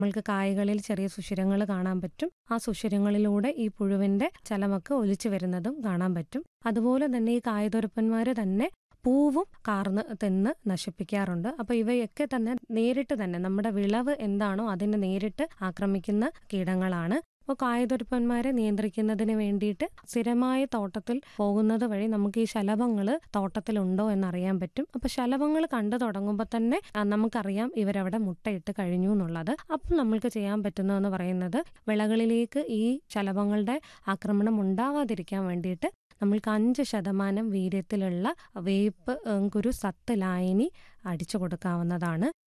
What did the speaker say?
നമ്മൾക്ക് കായകളിൽ ചെറിയ സുഷിരങ്ങൾ കാണാൻ പറ്റും ആ സുഷിരങ്ങളിലൂടെ ഈ പുഴുവിന്റെ ചലമൊക്കെ ഒലിച്ചു വരുന്നതും കാണാൻ പറ്റും അതുപോലെ തന്നെ ഈ കായതുരപ്പന്മാര് തന്നെ പൂവും കാർന്ന് തിന്ന് നശിപ്പിക്കാറുണ്ട് അപ്പൊ ഇവയൊക്കെ തന്നെ നേരിട്ട് തന്നെ നമ്മുടെ വിളവ് എന്താണോ അതിനെ നേരിട്ട് ആക്രമിക്കുന്ന കീടങ്ങളാണ് അപ്പോൾ കായതുരപ്പന്മാരെ നിയന്ത്രിക്കുന്നതിന് വേണ്ടിയിട്ട് സ്ഥിരമായ തോട്ടത്തിൽ പോകുന്നത് വഴി നമുക്ക് ഈ ശലഭങ്ങൾ തോട്ടത്തിലുണ്ടോ എന്നറിയാൻ പറ്റും അപ്പൊ ശലഭങ്ങൾ കണ്ടു തുടങ്ങുമ്പോൾ തന്നെ ആ, നമുക്കറിയാം ഇവരവിടെ മുട്ടയിട്ട് കഴിഞ്ഞു എന്നുള്ളത് അപ്പം നമ്മൾക്ക് ചെയ്യാൻ പറ്റുന്നതെന്ന് പറയുന്നത് വിളകളിലേക്ക് ഈ ശലഭങ്ങളുടെ ആക്രമണം ഉണ്ടാവാതിരിക്കാൻ വേണ്ടിയിട്ട് നമ്മൾക്ക് അഞ്ച് ശതമാനം വീര്യത്തിലുള്ള വേപ്പ് ഏ, കുരു സത്ത് ലായനി അടിച്ചു കൊടുക്കാവുന്നതാണ്